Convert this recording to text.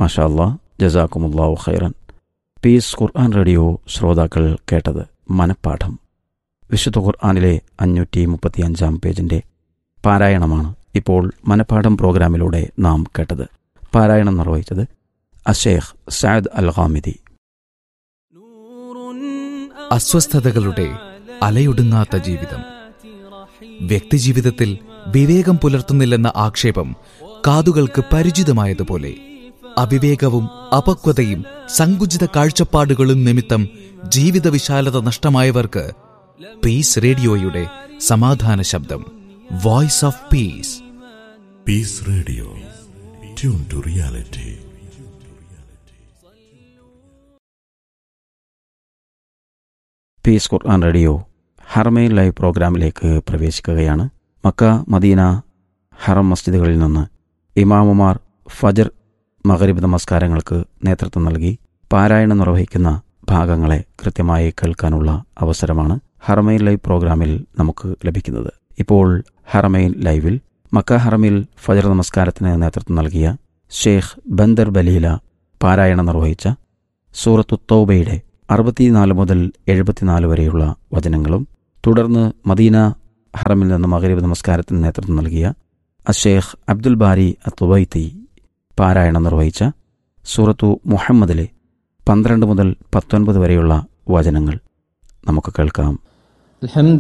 മാഷാ അല്ലാ ജസാക്കുമുല്ലാഹു ഖൈറൻ piece Quran radio ശ്രോതാക്കൾ കേട്ടത് മനപ്പാഠം വിശുദ്ധ ഖുർആാനിലെ അഞ്ഞൂറ്റി മുപ്പത്തിയഞ്ചാം പേജിന്റെ പാരായണമാണ് ഇപ്പോൾ മനപ്പാഠം പ്രോഗ്രാമിലൂടെ നാം കേട്ടത് പാരായണം നിർവഹിച്ചത് അഷേഖ് സയദ് അൽ ഖാമിദി അസ്വസ്ഥതകളുടെ അലയൊടുങ്ങാത്ത ജീവിതം വ്യക്തിജീവിതത്തിൽ വിവേകം പുലർത്തുന്നില്ലെന്ന ആക്ഷേപം കാതുകൾക്ക് പരിചിതമായതുപോലെ അവിവേകവും അപക്വതയും സങ്കുചിത കാഴ്ചപ്പാടുകളും നിമിത്തം ജീവിത വിശാലത നഷ്ടമായവർക്ക് പീസ് റേഡിയോയുടെ സമാധാന ശബ്ദം voice of peace Peace Radio. Tune to reality. Peace Quran radio ഹർമൈൻ ലൈവ് പ്രോഗ്രാമിലേക്ക് പ്രവേശിക്കുകയാണ് മക്ക മദീന ഹറം മസ്ജിദുകളിൽ നിന്ന് ഇമാമുമാർ ഫജർ മഗരിബ് നമസ്കാരങ്ങൾക്ക് നേതൃത്വം നൽകി പാരായണം നിർവഹിക്കുന്ന ഭാഗങ്ങളെ കൃത്യമായി കേൾക്കാനുള്ള അവസരമാണ് ഹറമൈൻ ലൈവ് പ്രോഗ്രാമിൽ നമുക്ക് ലഭിക്കുന്നത് ഇപ്പോൾ ഹറമൈൻ ലൈവിൽ മക്ക ഹറമിൽ ഫജർ നമസ്കാരത്തിന് നേതൃത്വം നൽകിയ ഷെയ്ഖ് ബന്ദർ ബലീല പാരായണം നിർവഹിച്ച സൂറത്തു തൗബയുടെ അറുപത്തിനാല് മുതൽ എഴുപത്തിനാല് വരെയുള്ള വചനങ്ങളും തുടർന്ന് മദീന ഹറമിൽ നിന്ന് മകരീബ് നമസ്കാരത്തിന് നേതൃത്വം നൽകിയ അഷേഖ് അബ്ദുൽ ബാരി അത്തുവൈത്തി പാരായണം നിർവഹിച്ച സൂറത്തു മുഹമ്മദിലെ പന്ത്രണ്ട് മുതൽ പത്തൊൻപത് വരെയുള്ള വചനങ്ങൾ നമുക്ക് കേൾക്കാം الحمد